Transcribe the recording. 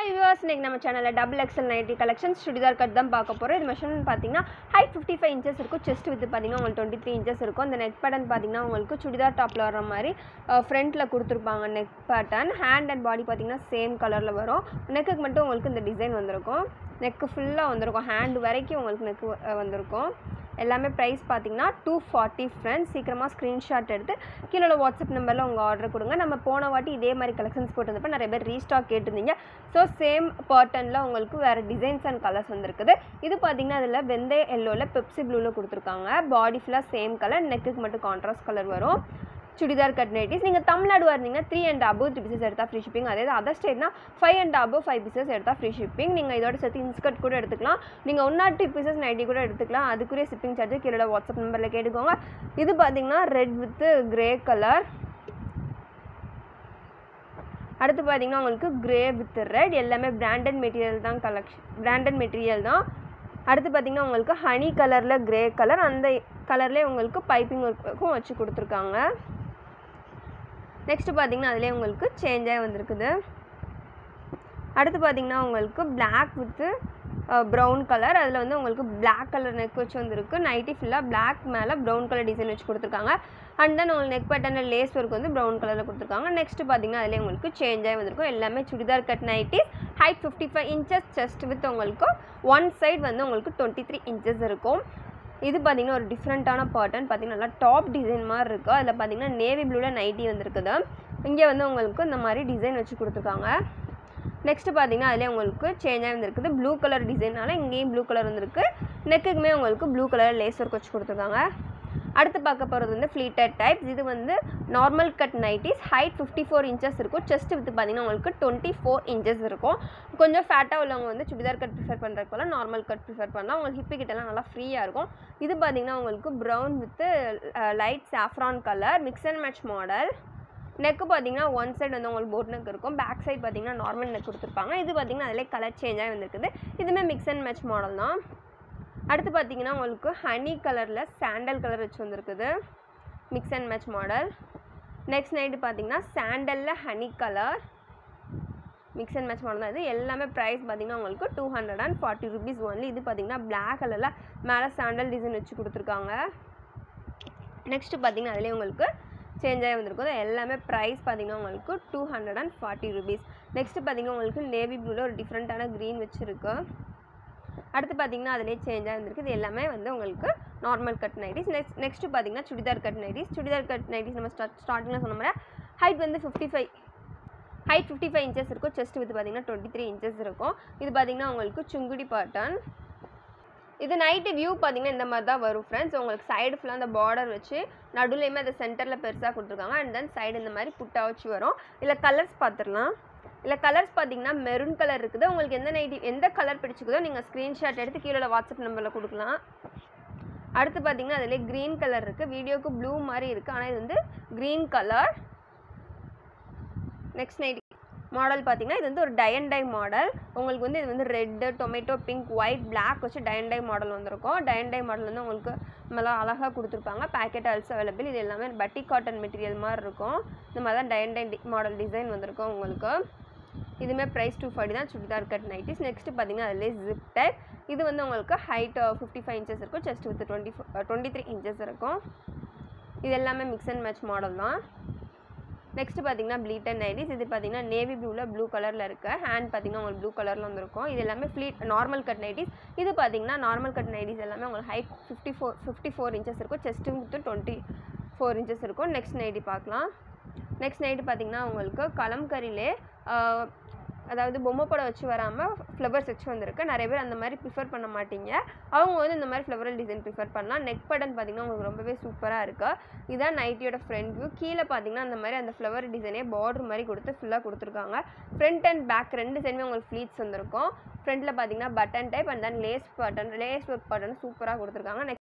viewers இன்னைக்கு நம்ம சேனலில் double XL nighty collections churidar cut தான் பார்க்க போகிறோம் இது மெஷர்மெண்ட் பார்த்தீங்கன்னா ஹைட் ஃபிஃப்டி ஃபைவ் இன்ச்சஸ் இருக்கும் செஸ்ட் வித் பார்த்தீங்கன்னா உங்களுக்கு டுவெண்ட்டி த்ரீ இன்ச்சஸ் இருக்கும் இந்த நெக் பேட்டர்ன் பார்த்தீங்கன்னா உங்களுக்கு சுடிதார் டாப்பில் வர மாதிரி ஃப்ரண்ட்டில் கொடுத்துருப்பாங்க neck pattern hand and body பார்த்தீங்கன்னா சேம் கலரில் வரும் நெக்குக்கு மட்டும் உங்களுக்கு இந்த டிசைன் வந்திருக்கும் நெக்கு ஃபுல்லாக வந்திருக்கும் ஹேண்ட் வரைக்கும் உங்களுக்கு நெக்கு வந்திருக்கும் எல்லாமே ப்ரைஸ் பார்த்தீங்கன்னா டூ ஃபார்ட்டி ஃப்ரெண்ட்ஸ் சீக்கிரமாக ஸ்க்ரீன்ஷாட் எடுத்து கீழே உள்ள வாட்ஸ்அப் நம்பரில் உங்கள் ஆர்டர் கொடுங்க நம்ம போன வாட்டி இதே மாதிரி கலெக்ஷன்ஸ் போட்டிருந்தப்ப நிறைய பேர் ரீஸ்டாக் கேட்டிருந்தீங்க ஸோ சேம் பேட்டர்னில் உங்களுக்கு வேறு டிசைன்ஸ் அண்ட் கலர்ஸ் வந்திருக்குது இது பார்த்தீங்கன்னா அதில் வெந்தய எல்லோவில் பெப்சி ப்ளூவில் கொடுத்துருக்காங்க பாடி ஃபுல்லாக சேம் கலர் நெக்குக்கு மட்டும் கான்ட்ராஸ்ட் கலர் வரும் சுடிதார் கட் நைட்டிஸ் நீங்கள் தமிழ்நாடு இருந்தீங்கன்னா three and above three pieces எடுத்தால் ஃப்ரீ ஷிப்பிங் அதே அதர் ஸ்டேட்னா five and above five pieces எடுத்தால் ஃப்ரீ ஷிப்பிங் நீங்கள் இதோட சேர்த்து இன்ஸ்கர்ட் கூட எடுத்துக்கலாம் நீங்கள் one or two pieces nighty கூட எடுத்துக்கலாம் அதுக்குரிய ஷிப்பிங் சார்ஜ் கீழே வாட்ஸ்அப் நம்பரில் கேட்டுக்கோங்க இது பார்த்தீங்கன்னா ரெட் வித் கிரே கலர் அடுத்து பார்த்தீங்கன்னா உங்களுக்கு கிரே வித் ரெட் எல்லாமே பிராண்டட் மெட்டீரியல் தான் கலெக்ஷன் பிராண்டட் மெட்டீரியல் தான் அடுத்து பார்த்தீங்கன்னா உங்களுக்கு ஹனி கலரில் கிரே கலர் அந்த கலர்லேயே உங்களுக்கு பைப்பிங் ஒர்க்கும் வச்சு கொடுத்துருக்காங்க நெக்ஸ்ட்டு பார்த்தீங்கன்னா அதிலே உங்களுக்கு சேஞ்சாக வந்திருக்குது அடுத்து பார்த்தீங்கன்னா உங்களுக்கு பிளாக் வித்து ப்ரௌன் கலர் அதில் வந்து உங்களுக்கு பிளாக் கலர் நெக் வச்சு வந்திருக்கு நைட்டி ஃபுல்லாக பிளாக் மேலே ப்ரௌன் கலர் டிசைன் வச்சு கொடுத்துருக்காங்க அண்ட் தென் உங்களுக்கு நெக் பேட்டர்னில் லேஸ் ஒர்க் வந்து ப்ரௌன் கலரில் கொடுத்துருக்காங்க நெக்ஸ்ட் பார்த்தீங்கன்னா அதிலே உங்களுக்கு சேஞ்சாக வந்திருக்கும் எல்லாமே churidar cut nighties height fifty five inches chest with உங்களுக்கு ஒன் சைடு வந்து உங்களுக்கு டுவெண்ட்டி த்ரீ இன்ச்சஸ் இருக்கும் இது பார்த்தீங்கன்னா ஒரு டிஃப்ரெண்ட்டான பேட்டர்ன் பார்த்தீங்கன்னா நல்லா டாப் டிசைன் மாதிரி இருக்குது அதில் பார்த்தீங்கன்னா நேவி ப்ளூவில் நைட்டி வந்திருக்குது இங்கே வந்து உங்களுக்கு இந்த மாதிரி டிசைன் வச்சு கொடுத்துருக்காங்க நெக்ஸ்ட்டு பார்த்தீங்கன்னா அதிலே உங்களுக்கு சேஞ்சாக வந்திருக்குது ப்ளூ கலர் டிசைனால இங்கேயும் ப்ளூ கலர் வந்திருக்கு நெக்குக்குமே உங்களுக்கு ப்ளூ கலர் லேஸ் ஒர்க் வச்சு கொடுத்துருக்காங்க அடுத்து பார்க்க போகிறது வந்து ஃப்ளீட்டட் டைப்ஸ் இது வந்து normal cut nighties height fifty four inches இருக்கும் செஸ்ட் வித்து பார்த்தீங்கன்னா உங்களுக்கு டுவெண்ட்டி ஃபோர் இன்ச்சஸ் இருக்கும் கொஞ்சம் ஃபேட்டாக உள்ளவங்க வந்து சுடிதார் கட் ப்ரிஃபர் பண்ணுறதுக்கு போல நார்மல் கட் ப்ரிஃபர் பண்ணலாம் உங்களுக்கு ஹிப்பு கிட்டலாம் நல்லா ஃப்ரீயாக இருக்கும் இது பார்த்தீங்கன்னா உங்களுக்கு brown with light saffron colour mix and match model neck பார்த்தீங்கன்னா ஒன் சைடு வந்து உங்களுக்கு போட் நெக் இருக்கும் பேக் சைடு பார்த்தீங்கன்னா நார்மல் நெக் கொடுத்துருப்பாங்க இது பார்த்தீங்கன்னா அதிலே கலர் சேஞ்சாக வந்திருக்குது இதுவுமே மிக்ஸ் அண்ட் மேட்ச் மாடல் தான் அடுத்து பார்த்தீங்கன்னா உங்களுக்கு ஹனி கலரில் சாண்டல் கலர் வச்சு வந்திருக்குது mix and match model next night பார்த்தீங்கன்னா சாண்டலில் honey colour mix and match model தான் இது எல்லாமே ப்ரைஸ் பார்த்தீங்கன்னா உங்களுக்கு two hundred and forty rupees only இது பார்த்தீங்கன்னா பிளாக் கலரில் மேலே சாண்டல் டிசைன் வச்சு கொடுத்துருக்காங்க நெக்ஸ்ட்டு பார்த்தீங்கன்னா அதிலே உங்களுக்கு சேஞ்ச் ஆகி வந்திருக்கும் அது எல்லாமே ப்ரைஸ் பார்த்தீங்கன்னா உங்களுக்கு two hundred and forty rupees next பார்த்தீங்கன்னா உங்களுக்கு நேவி ப்ளூவில் ஒரு டிஃப்ரெண்ட்டான க்ரீன் வச்சுருக்கு அடுத்து பார்த்தீங்கன்னா அதிலே சேஞ்ச் ஆகிருக்கு இது எல்லாமே வந்து உங்களுக்கு normal cut nighties next next பார்த்தீங்கன்னா churidar cut nighties churidar cut nighties நம்ம ஸ்டார்ட் ஸ்டார்டிங்கில் சொன்ன மாதிரி ஹைட் வந்து fifty five height fifty five inches இருக்கும் செஸ்ட் வித் பார்த்தீங்கன்னா டுவெண்ட்டி த்ரீ இன்ச்சஸ் இருக்கும் இது பார்த்தீங்கன்னா உங்களுக்கு சுங்குடி பாட்டன் இது நைட்டு வியூ பார்த்தீங்கன்னா இந்த மாதிரி தான் வரும் ஃப்ரெண்ட்ஸ் உங்களுக்கு சைடு ஃபுல்லாக அந்த பார்டர் வச்சு நடுவுலையுமே அந்த சென்டரில் பெருசாக கொடுத்துருக்காங்க அண்ட் தென் சைடு இந்த மாதிரி புட்டா வச்சு வரும் இல்லை கலர்ஸ் பார்த்துடலாம் இல்லை கலர்ஸ் பார்த்தீங்கன்னா மெரூன் கலர் இருக்குது உங்களுக்கு எந்த நைட்டி எந்த கலர் பிடிச்சிக்குதோ நீங்கள் ஸ்க்ரீன்ஷாட் எடுத்து கீழே வாட்ஸ்அப் நம்பரில் கொடுக்கலாம் அடுத்து பார்த்தீங்கன்னா அதிலே க்ரீன் கலர் இருக்குது வீடியோக்கு ப்ளூ மாதிரி இருக்குது ஆனால் இது வந்து green colour next nightie model பார்த்தீங்கன்னா இது வந்து ஒரு டயன் டை மாடல் உங்களுக்கு வந்து இது வந்து red tomato pink white black வச்சு டயன் டை மாடல் வந்திருக்கும் டயன் டை மாடல் வந்து உங்களுக்கு நல்லா அழகாக கொடுத்துருப்பாங்க பேக்கெட் ஆல்சோ அவைலபிள் இது எல்லாமே பட்டி காட்டன் மெட்டீரியல் மாதிரி இருக்கும் இந்த மாதிரி தான் டயன் டை மாடல் டிசைன் வந்திருக்கும் உங்களுக்கு இதுவுமே ப்ரைஸ் டூ ஃபார்ட்டி தான் சுடிதார் கட் நைட்டிஸ் நெக்ஸ்ட்டு பார்த்தீங்கன்னா அதிலே ஜிப் டைப் இது வந்து உங்களுக்கு ஹைட் ஃபிஃப்டி ஃபைவ் இன்ச்சஸ் இருக்கும் chest with twenty twenty three inches இருக்கும் இது எல்லாமே மிக்ஸ் அண்ட் மேட்ச் மாடல் தான் நெக்ஸ்ட் பார்த்தீங்கன்னா ப்ளீட்டன் நைட்டிஸ் இது பார்த்தீங்கன்னா நேவி ப்ளூவில் ப்ளூ கலரில் இருக்க ஹேண்ட் பார்த்தீங்கன்னா உங்களுக்கு ப்ளூ கலரில் வந்திருக்கும் இது எல்லாமே ஃப்ளீட் நார்மல் கட் நைட்டிஸ் இது பார்த்தீங்கன்னா நார்மல் கட் நைட்டிஸ் எல்லாமே உங்களுக்கு height fifty four fifty four inches இருக்கும் chest with twenty four inches இருக்கும் நெக்ஸ்ட் நைட்டி பார்க்கலாம் நெக்ஸ்ட் நைட்டு பார்த்தீங்கன்னா உங்களுக்கு கலம்கரிலே அதாவது பொம்மை படம் வச்சு வராமல் ஃப்ளவர்ஸ் வச்சு வந்திருக்கு நிறைய பேர் அந்த மாதிரி ப்ரிஃபர் பண்ண மாட்டீங்க அவங்க வந்து இந்த மாதிரி ஃப்ளவரல் டிசைன் ப்ரிஃபர் பண்ணலாம் நெக் பட்டன் பார்த்தீங்கன்னா உங்களுக்கு ரொம்பவே சூப்பராக இருக்குது இதான் நைட்டியோட ஃப்ரண்ட் வியூ கீழே பார்த்தீங்கன்னா அந்த மாதிரி அந்த ஃப்ளவர் டிசைனே பார்டர் மாதிரி கொடுத்து ஃபுல்லாக கொடுத்துருக்காங்க ஃப்ரண்ட் அண்ட் பேக் ரெண்டு சைடுமே உங்களுக்கு ஃப்ளீட்ஸ் வந்திருக்கும் ஃப்ரண்ட்டில் பார்த்தீங்கன்னா button type and then lace button lace work button சூப்பராக கொடுத்துருக்காங்க